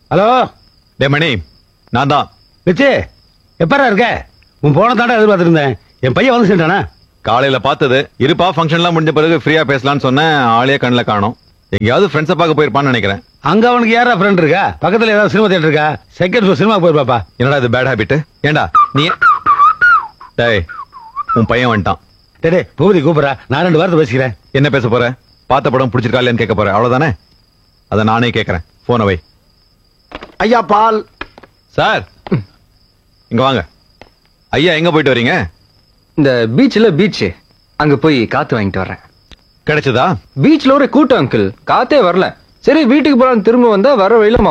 hello டே மணி நான் தான் பிச்சு எப்பரா இருக்க உன் போன தாண்டா எதிர்பார்த்துட்டு இருந்தேன் என் பையன் வந்து சேர்ந்தானா காலையில பார்த்தது இருப்பா ஃபங்க்ஷன்லாம் முடிஞ்ச பிறகு ஃப்ரீயா பேசலாம்னு சொன்னேன் ஆளே கண்ணில் காணோம் எங்கேயாவது ஃப்ரெண்ட்ஸை பார்க்க போயிருப்பான்னு நினைக்கிறேன் அங்க அவனுக்கு யாரா ஃப்ரெண்ட் இருக்கா பக்கத்துல ஏதாவது சினிமா தியேட்டர் இருக்கா செகண்ட் ஷோ சினிமா போயிருப்பாப்பா என்னடா இது பேட் ஹாபிட் ஏண்டா நீ டேய் உன் பையன் வந்துட்டான் டேய் டேய், பூபதி கூப்பிடுறா நான் ரெண்டு வாரத்தை பேசிக்கிறேன் என்ன பேச போற பார்த்த படம் பிடிச்சிருக்கா இல்லையான்னு கேட்க போற அவ்வளவுதானே அதை நானே கேட்கறேன் போன வை ஐயா பால் சார் இங்க வாங்க ஐயா எங்க போயிட்டு வரீங்க இந்த பீச்ல பீச் அங்க போய் காத்து வாங்கிட்டு வர்றேன் கிடைச்சதா பீச்ல ஒரு கூட்டம் அங்கிள் காத்தே வரல சரி வீட்டுக்கு போலாம் திரும்ப வந்தா வர வழியில